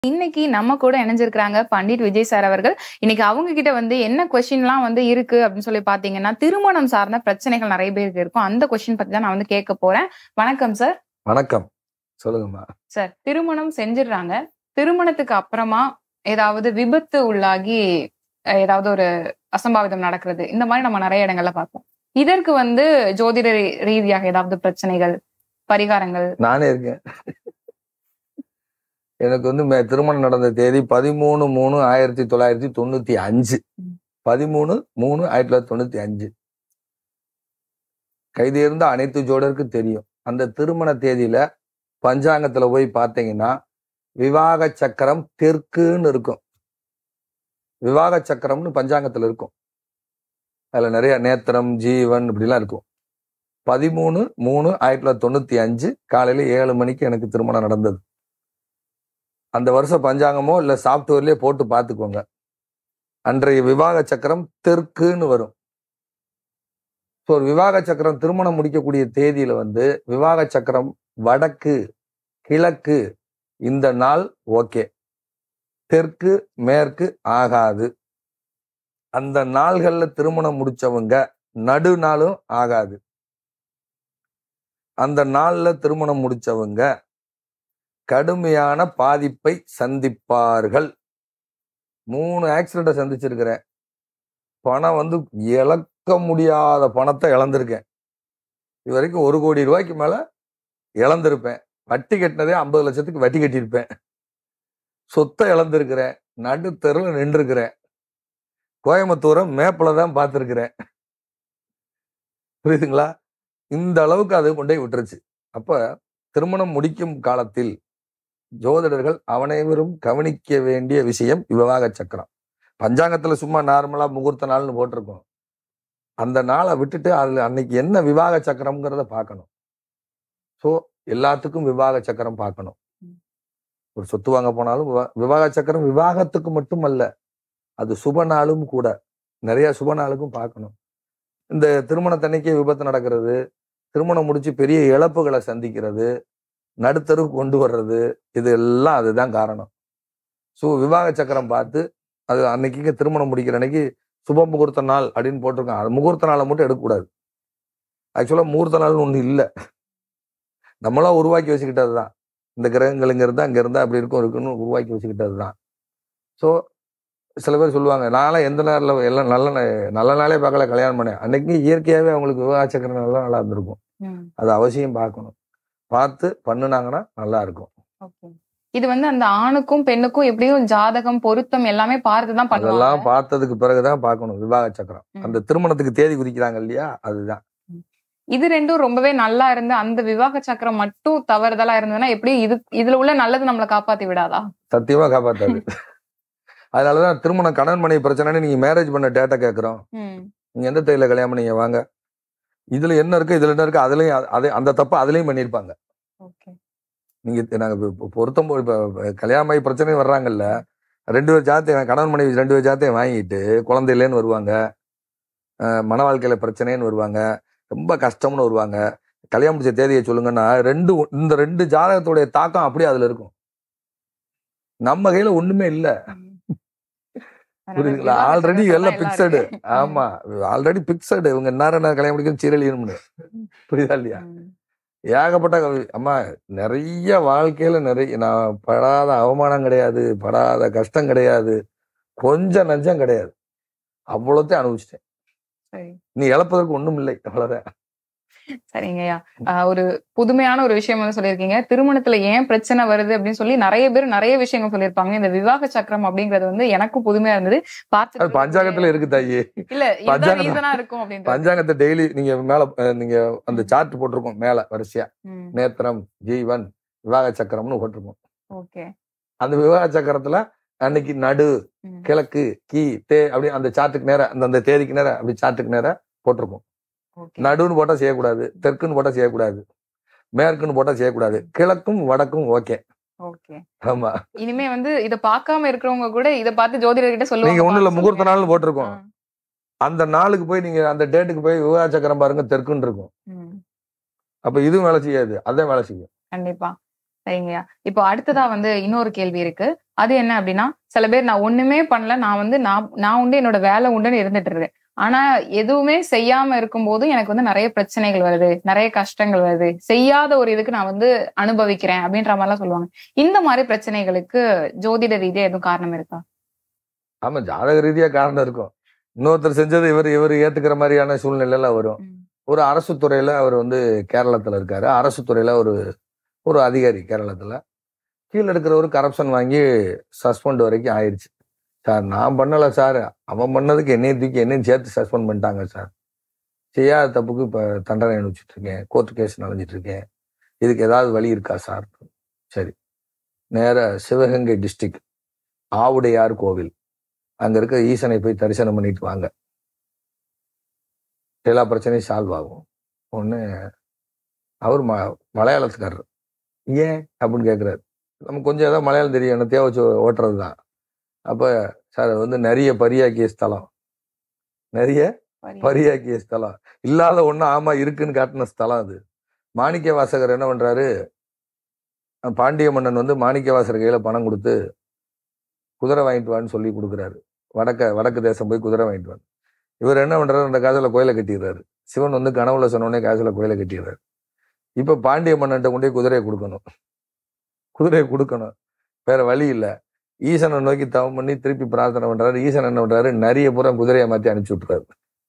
இன்னைக்கு நம்ம கூட இணைஞ்சிருக்கிறாங்க பண்டிட் விஜய் சார் அவர்கள் இன்னைக்கு அவங்க கிட்ட வந்து என்ன கொஸ்டின்லாம் வந்து இருக்கு அப்படின்னு சொல்லி பாத்தீங்கன்னா திருமணம் சார்ந்த பிரச்சனைகள் நிறைய பேருக்கு இருக்கும் அந்த கொஸ்டின் பத்தி தான் நான் வந்து கேட்க போறேன் வணக்கம் சார் வணக்கம் சொல்லுங்கம்மா சார் திருமணம் செஞ்சிடுறாங்க திருமணத்துக்கு அப்புறமா ஏதாவது விபத்து உள்ளாகி அஹ், ஏதாவது ஒரு அசம்பாவிதம் நடக்கிறது இந்த மாதிரி நம்ம நிறைய இடங்கள்ல பார்ப்போம் இதற்கு வந்து ஜோதிட ரீ- ரீதியாக ஏதாவது பிரச்சனைகள் பரிகாரங்கள் நானே இருக்கேன் எனக்கு வந்து மே- திருமணம் நடந்த தேதி பதிமூணு மூணு ஆயிரத்தி தொள்ளாயிரத்தி தொண்ணூத்தி அஞ்சு ம். பதிமூணு மூணு ஆயிரத்தி தொள்ளாயிரத்தி தொண்ணூத்தி அஞ்சு கைதேர்ந்த அனைத்து ஜோடருக்கும் தெரியும் அந்த திருமண தேதியில பஞ்சாங்கத்துல போய் பார்த்தீங்கன்னா விவாக சக்கரம் தெற்குன்னு இருக்கும் விவாக சக்கரம்னு பஞ்சாங்கத்துல இருக்கும் அதுல நிறைய நேத்திரம் ஜீவன் இப்படிலாம் இருக்கும் பதிமூணு மூணு ஆயிரத்தி தொள்ளாயிரத்தி தொண்ணூத்தி அஞ்சு காலையில ஏழு மணிக்கு எனக்கு திருமணம் நடந்தது அந்த வருஷம் பஞ்சாங்கமோ இல்ல சாப்ட்வேர்லயே போட்டு பார்த்துக்கோங்க அன்றைய விவாக சக்கரம் தெற்குன்னு வரும் ஸோ ஒரு விவாக சக்கரம் திருமணம் முடிக்கக்கூடிய தேதியில வந்து விவாக சக்கரம் வடக்கு கிழக்கு இந்த நாள் ஓகே தெற்கு மேற்கு ஆகாது அந்த நாள்கள்ல திருமணம் முடிச்சவங்க நடு நாளும் ஆகாது அந்த நாள்ல திருமணம் முடிச்சவங்க கடுமையான பாதிப்பை சந்திப்பார்கள் மூணு ஆக்சிடென்ட்டை சந்திச்சிருக்கிறேன் பணம் வந்து இழக்க முடியாத பணத்தை இழந்திருக்கேன் இது வரைக்கும் ஒரு கோடி ரூபாய்க்கு மேல இழந்திருப்பேன் வட்டி கட்டினதே ஐம்பது லட்சத்துக்கு வட்டி கட்டியிருப்பேன் சொத்தை இழந்திருக்கிறேன் நடு தெருவில் நின்றுருக்கிறேன் கோயம்புத்தூரை மேப்பில் தான் பார்த்துருக்கிறேன் புரியுதுங்களா இந்த அளவுக்கு அது கொண்டு போய் விட்டுருச்சு அப்ப திருமணம் முடிக்கும் காலத்தில் ஜோதிடர்கள் அவனைவரும் கவனிக்க வேண்டிய விஷயம் விவாக சக்கரம் பஞ்சாங்கத்துல சும்மா நார்மலா முகூர்த்த நாள்னு போட்டிருக்கோம் அந்த நாளை விட்டுட்டு அதுல அன்னைக்கு என்ன விவாக சக்கரம்ங்கிறத பார்க்கணும் ஸோ எல்லாத்துக்கும் விவாக சக்கரம் பார்க்கணும் ஒரு சொத்து வாங்க போனாலும் விவா- விவாக சக்கரம் விவாகத்துக்கு மட்டும் அல்ல அது சுப நாளும் கூட நிறைய சுப நாளுக்கும் பார்க்கணும் இந்த திருமணத்தன்னைக்கே விபத்து நடக்கிறது திருமணம் முடிச்சு பெரிய இழப்புகளை சந்திக்கிறது நடுத்தருக்கு கொண்டு வர்றது இது எல்லாம் அதுதான் காரணம் ஸோ விவாக சக்கரம் பார்த்து அது அன்னைக்கு திருமணம் முடிக்கிற அன்னைக்கு சுப முகூர்த்த நாள் அப்படின்னு போட்டிருக்காங்க அது முகூர்த்த நாளை மட்டும் எடுக்கக்கூடாது ஆக்சுவலாக முகூர்த்த நாள்னு ஒன்று இல்லை நம்மளா உருவாக்கி வச்சுக்கிட்டது தான் இந்த கிரகங்கள் இங்க இருந்தா அங்க இருந்தா அப்படி இருக்கும் இருக்குன்னு உருவாக்கி வச்சுக்கிட்டது தான் ஸோ சில பேர் சொல்லுவாங்க நான்லாம் எந்த நேரில் எல்லாம் நல்ல நே- நல்ல நாளே பார்க்கல கல்யாணம் பண்ணேன் அன்னைக்கு இயற்கையாகவே அவங்களுக்கு விவாக சக்கரம் நல்லா நல்லா இருந்திருக்கும் ம், அது அவசியம் பார்க்கணும் பார்த்து பண்ணுனாங்கன்னா நல்லா இருக்கும் okay. இது வந்து அந்த ஆணுக்கும் பெண்ணுக்கும் எப்படியும் ஜாதகம் பொருத்தம் எல்லாமே பார்த்து தான் பண்ணுவாங்க அதெல்லாம் பார்த்ததுக்கு பிறகுதான் பார்க்கணும் விவாக சக்கரம் ம். அந்த திருமணத்துக்கு தேதி குறிக்கிறாங்க இல்லையா அதுதான் இது ரெண்டும் ரொம்பவே நல்லா இருந்து அந்த விவாக சக்கரம் மட்டும் தவறுதலா இருந்ததுன்னா எப்படி இது இதுல உள்ள நல்லது நம்மளை காப்பாத்தி விடாதா சத்தியமா காப்பாத்தாது அதனாலதான் திருமணம் கடன் மனைவி பிரச்சனைன்னு நீங்க மேரேஜ் பண்ண டேட்டா கேட்கறோம் ம், நீங்க எந்த தேதியில கல்யாணம் பண்ணீங்க வாங்க இதுல என்ன இருக்கு இதுல என்ன இருக்கு அதுலயும் அ- அதே அந்த தப்பு அதுலயும் பண்ணிருப்பாங்க okay. நீங்க நாங்க இப்ப- இப்ப பொருத்தம் போ- இப்ப கல்யாணமாயி பிரச்சனை வர்றாங்கல்ல ரெண்டு பேர் ஜாத்தையும் கணவன் மனைவி ரெண்டு பேர் ஜாத்தையும் வாங்கிட்டு குழந்தை இல்லைன்னு வருவாங்க அஹ் மன வாழ்க்கையில பிரச்சனைன்னு வருவாங்க ரொம்ப கஷ்டம்னு வருவாங்க கல்யாணம் முடிச்ச தேதியை சொல்லுங்கன்னா ரெண்டு இந்த ரெண்டு ஜாதகத்துடைய தாக்கம் அப்படியே அதுல இருக்கும் நம்ம கையில ஒண்ணுமே இல்ல ம். புரியுதுங்களா விவாக ஆல்ரெடி சக்கரத்துல எல்லாம் எல்லாம் பிக்சடு இருக்கு. ஆமா ஆல்ரெடி பிக்சடு இவங்க நேரம் நான் கல்யாணம் முடிக்கும் சீரழியணும்னு புரியுதா இல்லையா ம், ஏகப்பட்ட கவி- அம்மா நிறைய வாழ்க்கையில நிறைய நான் படாத அவமானம் கிடையாது படாத கஷ்டம் கிடையாது கொஞ்சம் நஞ்சம் கிடையாது அவ்வளோத்தையும் அனுபவிச்சிட்டேன் சரி நீ இழப்பதற்கு ஒண்ணும் இல்லை அவ்வளவுதான் சரிங்கய்யா ஆஹ் ஒரு புதுமையான ஒரு விஷயம் வந்து சொல்லியிருக்கீங்க திருமணத்துல ஏன் பிரச்சனை வருது அப்படின்னு சொல்லி நிறைய பேர் நிறைய விஷயங்கள் சொல்லியிருப்பாங்க இந்த விவாக சக்கரம் அப்படிங்கிறது வந்து எனக்கும் புதுமையா இருந்தது அது பார்த்து பஞ்சாங்கத்துல இருக்கு தாயி இல்ல இதுதான் பஞ்சாங்கம். ரீசனா இருக்கும் அப்படின்னு பஞ்சாங்கத்தை டெய்லி நீங்க மேல அஹ், நீங்க அந்த சார்ட் போட்டிருக்கோம் மேல வரிசையா நேத்திரம் ஜீவன் விவாக சக்கரம்னு போட்டிருக்கோம் ஓகே அந்த விவாக சக்கரத்துல அன்னைக்கு நடு கிழக்கு கீ தே அப்படி அந்த சார்ட்டுக்கு நேரா அந்த அந்த தேதிக்கு நேரா அப்படி சார்ட்டுக்கு நேரா போட்டிருக்கோம் ஓகே நடுன்னு போட்டா செய்யக்கூடாது தெற்குன்னு போட்டா செய்யக்கூடாது மேற்குன்னு போட்டா செய்யக்கூடாது கிழக்கும் வடக்கும் ஓகே ஓகே ஆமா இனிமே வந்து இத பார்க்காம இருக்கிறவங்க கூட இத பார்த்து ஜோதிடர் கிட்ட சொல்லுவாங்க நீங்க ஒண்ணு இல்ல பார்த்து முகூர்த்த சொல்லுங்க. நாள்னு போட்டிருக்கோம் ஆ, அந்த நாளுக்கு போய் நீங்க அந்த டேட்டுக்கு போய் விவாக சக்கரம் பாருங்க தெற்குன்னு இருக்கும் ம், அப்ப இதுவும் வேலை செய்யாது அதான் வேலை செய்யும் கண்டிப்பா சரிங்கய்யா இப்போ அடுத்ததா வந்து இன்னொரு கேள்வி இருக்கு அது என்ன அப்படின்னா சில பேர் நான் ஒண்ணுமே பண்ணல நான் வந்து நான் நான் உண்டு என்னோட வேலை உண்டுன்னு இருந்துட்டு இருக்கேன் ஆனா எதுவுமே செய்யாம இருக்கும்போது எனக்கு வந்து நிறைய பிரச்சனைகள் வருது நிறைய கஷ்டங்கள் வருது செய்யாத ஒரு இதுக்கு நான் வந்து அனுபவிக்கிறேன் அப்படின்ற மாதிரிலாம் சொல்லுவாங்க இந்த மாதிரி பிரச்சனைகளுக்கு ஜோதிட ரீதியா எதுவும் காரணம் இருக்கா ஆமா ஜாதக ரீதியா காரணம் இருக்கும் இன்னொருத்தர் செஞ்சது இவர் இவர் ஏத்துக்கிற மாதிரியான சூழ்நிலை எல்லாம் வரும் ஒரு அரசு துறையில அவர் வந்து கேரளத்துல இருக்காரு அரசு துறையில ஒரு ஒரு அதிகாரி கேரளத்துல கீழே இருக்கிறவர் கரப்ஷன் வாங்கி சஸ்பெண்ட் வரைக்கும் ஆயிடுச்சு சார் நான் பண்ணல சார் அவன் பண்ணதுக்கு என்னையும் தூக்கி என்னையும் சேர்த்து சஸ்பெண்ட் பண்ணிட்டாங்க சார் செய்யாத தப்புக்கு இப்ப தண்டனை அனுப்பிச்சிட்டு இருக்கேன் கோர்ட் கேஸ் நடந்துட்டு இருக்கேன் இதுக்கு ஏதாவது வழி இருக்கா சார் சரி நேர சிவகங்கை டிஸ்ட்ரிக்ட் ஆவுடையார் கோவில் அங்க இருக்க ஈசனை போய் தரிசனம் பண்ணிட்டு வாங்க எல்லா பிரச்சனையும் சால்வ் ஆகும் ஒன்று அவர் ம மலையாளத்துக்காரர் ஏன் அப்படின்னு கேட்குறாரு நம்ம கொஞ்சம் ஏதாவது மலையாளம் தெரியும் என்ன தேவை வச்சு ஓட்டுறது தான் அப்போ சார் அது வந்து நிறைய பரியாக்கிய ஸ்தலம் நிறைய பரியாக்கிய ஸ்தலம் இல்லாத ஒண்ணு ஆமா இருக்குன்னு காட்டின ஸ்தலம் அது மாணிக்க வாசகர் என்ன பண்றாரு அஹ் பாண்டிய மன்னன் வந்து மாணிக்க வாசகர் கையில பணம் கொடுத்து குதிரை வாங்கிட்டு வான்னு சொல்லி கொடுக்குறாரு வடக்க வடக்கு தேசம் போய் குதிரை வாங்கிட்டு வான்னு இவர் என்ன பண்றாரு அந்த காசுல கோயிலை கட்டிடுறாரு சிவன் வந்து கனவுல சொன்னோடனே காசுல கோயிலை கட்டிடுறாரு இப்ப பாண்டிய மன்னன்ட்ட கொண்டு போய் குதிரையை கொடுக்கணும் குதிரையை கொடுக்கணும் வேற வழி இல்ல ஈசனை நோக்கி தவம் பண்ணி திருப்பி பிரார்த்தனை பண்றாரு ஈசன் என்ன பண்றாரு நிறைய பூரா குதிரையை மாத்தி அனுப்பிச்சு விட்டுறாரு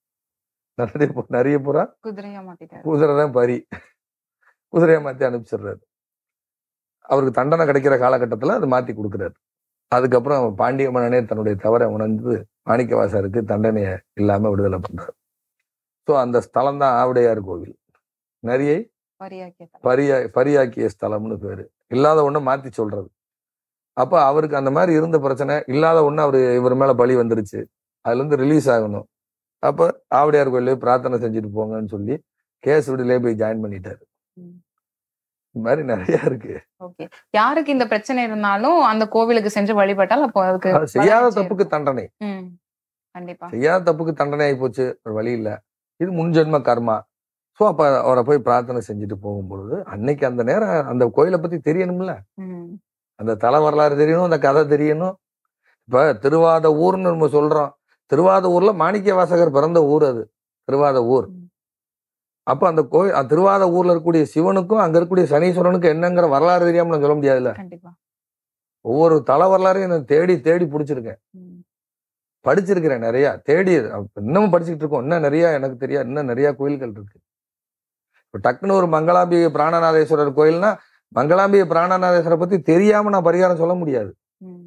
நிறைய பூ- நிறைய பூரா குதிரையா மாத்திட்டாரு குதிரை தான் பரி குதிரையை மாத்தி அனுப்பிச்சிடுறாரு அவருக்கு தண்டனை கிடைக்கிற காலகட்டத்துல அது மாத்தி கொடுக்குறாரு அதுக்கப்புறம் பாண்டிய மன்னனே தன்னுடைய தவறை உணர்ந்து மாணிக்கவாசருக்கு தண்டனையை இல்லாம விடுதலை பண்றாரு ஸோ அந்த ஸ்தலம் தான் ஆவுடையார் கோவில் நிறைய பரியாக்கிய பரியா பரியாக்கிய ஸ்தலம்னு பேரு இல்லாத ஒண்ணை மாத்தி சொல்றது அப்ப அவருக்கு அந்த மாதிரி இருந்த பிரச்சனை இல்லாத ஒண்ணு அவரு இவர் மேல பழி வந்துருச்சு அதுல இருந்து ரிலீஸ் ஆகணும் அப்ப ஆவுடையார் கோயிலே பிரார்த்தனை செஞ்சுட்டு போங்கன்னு சொல்லி கேஸ் விடுதலே போய் ஜாயின் பண்ணிட்டாரு ம். இந்த மாதிரி நிறைய இருக்கு ஓகே யாருக்கு இந்த பிரச்சனை இருந்தாலும் அந்த கோவிலுக்கு சென்று வழிபட்டால் அப்போ அதுக்கு அது செய்யாத வளர்ச்சி தப்புக்கு தண்டனை இருக்கும். ம். கண்டிப்பா செய்யாத தப்புக்கு தண்டனை ஆகி போச்சு ஒரு வழி இல்ல இது முன்ஜென்ம கர்மா ஸோ அப்ப அவரை போய் பிரார்த்தனை செஞ்சுட்டு போகும்பொழுது அன்னைக்கு அந்த நேரம் அந்த கோயிலை பத்தி தெரியணும்ல ம். அந்த தல வரலாறு தெரியணும் அந்த கதை தெரியணும் இப்ப திருவாத ஊர்னு நம்ம சொல்றோம் திருவாத ஊர்ல மாணிக்க வாசகர் பிறந்த ஊர் அது திருவாத ஊர் ம். அப்ப அந்த கோயில் அந்த திருவாத ஊர்ல இருக்கக்கூடிய சிவனுக்கும் அங்க இருக்கக்கூடிய சனீஸ்வரனுக்கும் என்னங்கிற வரலாறு தெரியாம நான் சொல்ல முடியாதுல்ல கண்டிப்பா ஒவ்வொரு தல வரலாறையும் நான் தேடி தேடி பிடிச்சிருக்கேன் ம். படிச்சிருக்கிறேன் நிறைய தேடி அப்ப இன்னமும் படிச்சுக்கிட்டு இருக்கோம் இன்னும் நிறைய எனக்கு தெரியாது இன்னும் நிறைய கோயில்கள் இருக்கு இப்ப டக்குன்னு ஒரு மங்களாம்பிகை பிராணநாதேஸ்வரர் கோயில்னா மங்களாம்பிகை பிராணநாதேஸ்வரரை பத்தி தெரியாம நான் பரிகாரம் சொல்ல முடியாது ம்.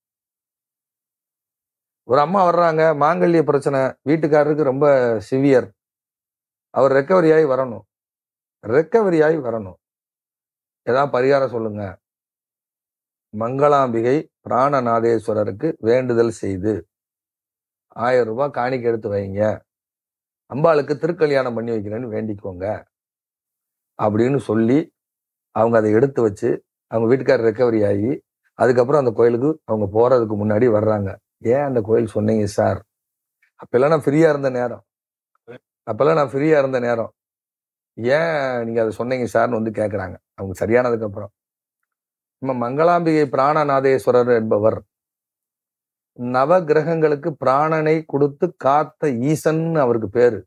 ஒரு அம்மா வர்றாங்க மாங்கல்ய பிரச்சனை வீட்டுக்காரருக்கு ரொம்ப சிவியர் அவர் ரெக்கவரி ஆகி வரணும் ரெக்கவரி ஆகி வரணும் ஏதாவது பரிகாரம் சொல்லுங்க மங்களாம்பிகை பிராணநாதேஸ்வரருக்கு வேண்டுதல் செய்து ஆயிரம் ரூபாய் காணிக்கை எடுத்து வைங்க அம்பாளுக்கு திருக்கல்யாணம் பண்ணி வைக்கிறேன்னு வேண்டிக்கோங்க அப்படின்னு சொல்லி அவங்க அதை எடுத்து வச்சு அவங்க வீட்டுக்காரர் ரெக்கவரி ஆகி அதுக்கப்புறம் அந்த கோயிலுக்கு அவங்க போறதுக்கு முன்னாடி வர்றாங்க ஏன் அந்த கோயில் சொன்னீங்க சார் அப்பெல்லாம் நான் ஃப்ரீயா இருந்த நேரம் அப்பெல்லாம் நான் ஃப்ரீயா இருந்த நேரம் ஏன் நீங்க அதை சொன்னீங்க சார்னு வந்து கேட்குறாங்க அவங்க சரியானதுக்கு அப்புறம் நம்ம மங்களாம்பிகை பிராணநாதேஸ்வரர் என்பவர் நவ கிரகங்களுக்கு பிராணனை கொடுத்து காத்த ஈசன் அவருக்கு பேரு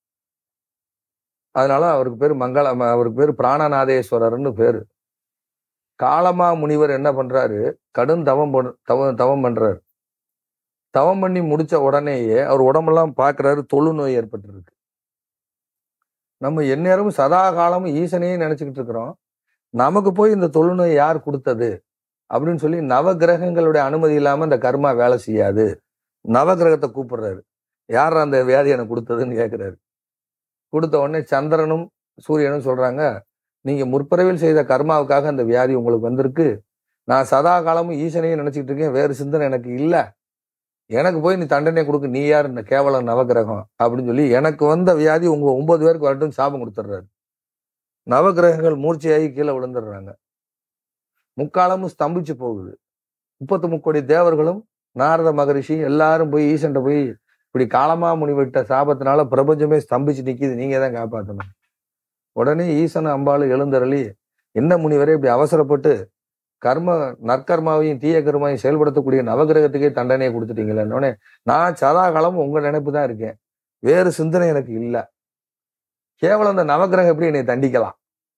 அதனால அவருக்கு பேரு மங்கள அவருக்கு பேரு பிராணநாதேஸ்வரர்னு பேரு காலமா முனிவர் என்ன பண்றாரு கடும் தவம் பண்- தவம் தவம் பண்றாரு தவம் பண்ணி முடிச்ச உடனேயே அவர் உடம்பெல்லாம் பார்க்கறாரு தொழுநோய் ஏற்பட்டிருக்கு நம்ம எந்நேரமும் சதா காலமும் ஈசனையே நினைச்சுக்கிட்டு இருக்கிறோம் நமக்கு போய் இந்த தொழுநோய் யார் கொடுத்தது அப்படின்னு சொல்லி நவ கிரகங்களுடைய அனுமதி இல்லாம இந்த கர்மா வேலை செய்யாது நவ கிரகத்தை கூப்பிடுறாரு யார் அந்த வியாதி எனக்கு கொடுத்ததுன்னு கேட்கிறாரு கொடுத்த உடனே சந்திரனும் சூரியனும் சொல்றாங்க நீங்க முற்பிறவில் செய்த கர்மாவுக்காக அந்த வியாதி உங்களுக்கு வந்திருக்கு நான் சதா காலமும் ஈசனையும் நினைச்சிட்டு இருக்கேன் வேறு சிந்தனை எனக்கு இல்ல எனக்கு போய் நீ தண்டனை கொடுக்க நீ யார் இந்த கேவலம் நவகிரகம் அப்படின்னு சொல்லி எனக்கு வந்த வியாதி உங்க ஒன்பது பேருக்கு வரட்டும் சாபம் கொடுத்துட்றாரு நவகிரகங்கள் மூர்ச்சையாகி கீழே விழுந்துடுறாங்க முக்காலமும் ஸ்தம்பிச்சு போகுது முப்பத்து முக்கோடி தேவர்களும் நாரத மகரிஷி எல்லாரும் போய் ஈசன்ட்ட போய் இப்படி காலமா முனிவிட்ட சாபத்தினால பிரபஞ்சமே ஸ்தம்பிச்சு நிக்குது நீங்க தான் காப்பாத்தணும் உடனே ஈசன் அம்பாள் எழுந்தருளி என்ன முனிவரே இப்படி அவசரப்பட்டு கர்ம நற்கர்மாவையும் தீய கர்மாவையும் செயல்படுத்தக்கூடிய நவகிரகத்துக்கே தண்டனையை கொடுத்துட்டீங்களே நான் சதா காலமும் உங்க நினைப்பு தான் இருக்கேன் வேறு சிந்தனை எனக்கு இல்லை கேவலம் இந்த நவகிரகம் எப்படி என்னை தண்டிக்கலாம்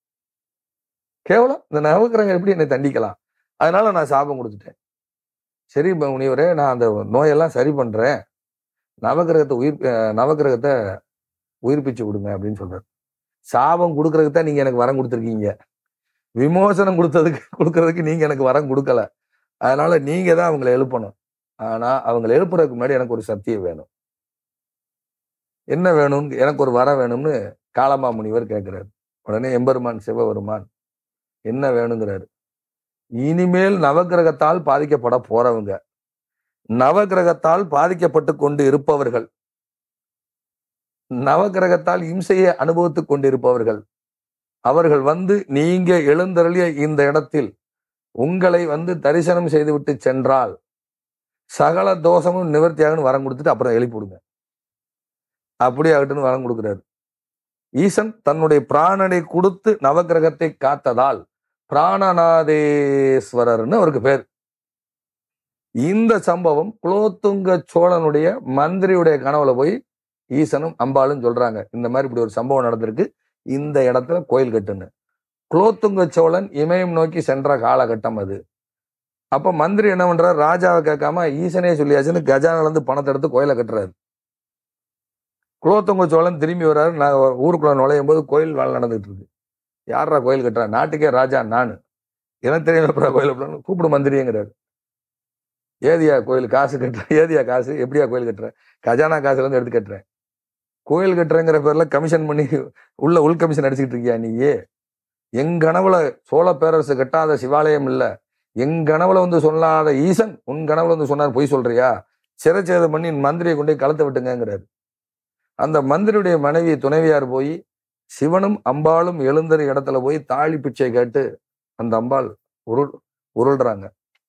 கேவலம் இந்த நவகிரகம் எப்படி என்னை தண்டிக்கலாம் அதனால நான் சாபம் கொடுத்துட்டேன் சரி ப- முனிவரே நான் அந்த நோயெல்லாம் சரி பண்றேன் நவகிரகத்தை உயிர் அஹ் நவகிரகத்தை உயிர்ப்பிச்சு கொடுங்க அப்படின்னு சொல்றாரு சாபம் கொடுக்கறதுக்கு தான் நீங்க எனக்கு வரம் கொடுத்துருக்கீங்க விமோசனம் கொடுத்ததுக்கு கொடுக்கறதுக்கு நீங்க எனக்கு வரம் கொடுக்கல அதனால நீங்க தான் அவங்களை எழுப்பணும் ஆனா அவங்களை எழுப்புறதுக்கு முன்னாடி எனக்கு ஒரு சத்தியம் வேணும் என்ன வேணும்னு எனக்கு ஒரு வரம் வேணும்னு காளமா முனிவர் கேட்கிறாரு உடனே எம்பெருமான் சிவபெருமான் என்ன வேணுங்கிறாரு இனிமேல் நவக்கிரகத்தால் பாதிக்கப்பட போறவங்க நவக்கிரகத்தால் பாதிக்கப்பட்டு கொண்டு இருப்பவர்கள் நவக்கிரகத்தால் இம்சையை அனுபவித்துக் கொண்டிருப்பவர்கள் அவர்கள் வந்து நீங்க எழுந்தருளிய இந்த இடத்தில் உங்களை வந்து தரிசனம் செய்துவிட்டு சென்றால் சகல தோஷமும் நிவர்த்தியாகன்னு வரம் கொடுத்துட்டு அப்புறம் எழுப்பி விடுங்க அப்படி ஆகட்டும்னு வரம் கொடுக்கிறாரு ஈசன் தன்னுடைய பிராணனை கொடுத்து நவக்கிரகத்தை காத்ததால் பிராணநாதேஸ்வரர்னு அவருக்கு பேர் இந்த சம்பவம் குலோத்துங்க சோழனுடைய மந்திரியுடைய கனவுல போய் ஈசனும் அம்பாளும் சொல்றாங்க இந்த மாதிரி இப்படி ஒரு சம்பவம் நடந்திருக்கு இந்த இடத்துல கோயில் கட்டுன்னு குலோத்துங்க சோழன் இமயம் நோக்கி சென்ற காலகட்டம் அது அப்ப மந்திரி என்ன பண்றாரு ராஜாவை கேட்காம ஈசனே சொல்லியாச்சுன்னு கஜானால இருந்து பணத்தை எடுத்து கோயிலை கட்டுறாரு குலோத்துங்க சோழன் திரும்பி வர்றாரு நான் ஊருக்குள்ள நுழையும் போது கோயில் வேலை நடந்துட்டு இருக்கு யாரா கோயில் கட்டுறா நாட்டுக்கே ராஜா நானு எனக்கு தெரியும் எப்படா கோயில் கட்டுறான்னு கூப்பிடு மந்திரிங்கிறாரு ஏதியா கோயில் காசு கட்டுற ஏதியா காசு எப்படியா கோயில் கட்டுற கஜானா காசுல இருந்து எடுத்து கட்டுறேன் கோயில் கட்டுறேங்கிற பேர்ல கமிஷன் பண்ணி உள்ள உள் கமிஷன் அடிச்சுக்கிட்டு இருக்கியா நீயே எங் கனவுல சோழ பேரரசு கட்டாத சிவாலயம் இல்ல எங் கனவுல வந்து சொல்லாத ஈசன் உன் கனவுல வந்து சொன்னார் பொய் சொல்றியா சிறைச்சேதம் பண்ணி மந்திரியை கொண்டு போய் கலத்த விட்டுங்கிறாரு அந்த மந்திரியுடைய மனைவி துணைவியார் போய் சிவனும் அம்பாளும் எழுந்தற இடத்துல போய் தாலி பிச்சை கேட்டு அந்த அம்பாள் உருள் உருள்றாங்க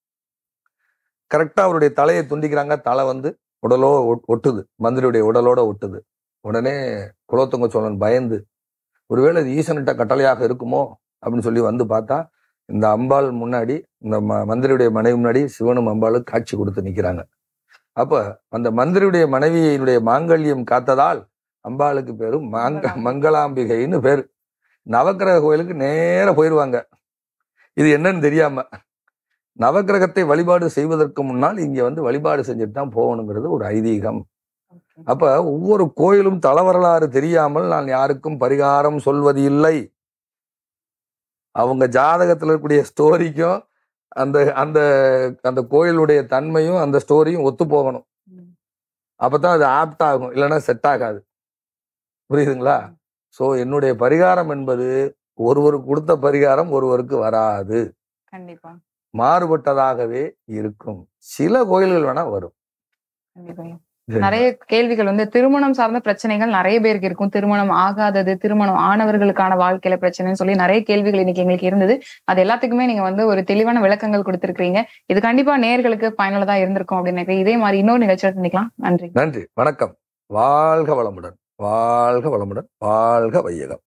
கரெக்டா அவருடைய தலையை துண்டிக்கிறாங்க தலை வந்து உடலோ ஒட்- ஒட்டுது மந்திரியுடைய உடலோட ஒட்டுது உடனே குலோத்துங்க சோழன் பயந்து ஒருவேளை இது ஈசனிட்ட கட்டளையாக இருக்குமோ அப்படின்னு சொல்லி வந்து பார்த்தா இந்த அம்பாள் முன்னாடி இந்த ம- மந்திரியுடைய மனைவி முன்னாடி சிவனும் அம்பாளும் காட்சி கொடுத்து நிக்கிறாங்க அப்ப அந்த மந்திரியுடைய மனைவியினுடைய மாங்கல்யம் காத்ததால் அம்பாளுக்கு பேரு மாங்க மங்களாம்பிகைன்னு பேரு நவக்கிரக கோயிலுக்கு நேர போயிருவாங்க இது என்னன்னு தெரியாம நவக்கிரகத்தை வழிபாடு செய்வதற்கு முன்னால் இங்க வந்து வழிபாடு செஞ்சுட்டு தான் போகணுங்கிறது ஒரு ஐதீகம் அப்ப ஒவ்வொரு கோயிலும் தலவரலாறு தெரியாமல் நான் யாருக்கும் பரிகாரம் சொல்வது இல்லை அவங்க ஜாதகத்துல இருக்கக்கூடிய ஸ்டோரிக்கும் அந்த அந்த அந்த கோயிலுடைய தன்மையும் அந்த ஸ்டோரியும் ஒத்து போகணும் ம். அப்பதான் அது ஆப்ட் ஆகும் இல்லைன்னா செட் ஆகாது புரியுதுங்களா சோ என்னுடைய பரிகாரம் என்பது ஒருவருக்கு கொடுத்த பரிகாரம் ஒருவருக்கு வராது கண்டிப்பா மாறுபட்டதாகவே இருக்கும் சில கோயில்கள் வேணா வரும் கண்டிப்பா நிறைய கேள்விகள் வந்து திருமணம் சார்ந்த பிரச்சனைகள் நிறைய பேருக்கு இருக்கும் திருமணம் ஆகாதது திருமணம் ஆனவர்களுக்கான வாழ்க்கையில பிரச்சனைன்னு சொல்லி நிறைய கேள்விகள் இன்னைக்கு எங்களுக்கு இருந்தது அது எல்லாத்துக்குமே நீங்க வந்து ஒரு தெளிவான விளக்கங்கள் கொடுத்திருக்கீங்க இது கண்டிப்பா நேர்களுக்கு பயனுள்ளதா இருந்திருக்கும் அப்படின்னு நினைக்கிறேன் இதே மாதிரி இன்னொரு நிகழ்ச்சியை சந்திக்கலாம் நன்றி நன்றி வணக்கம் வாழ்க வளமுடன் வாழ்க வளமுடன் வாழ்க வையகம்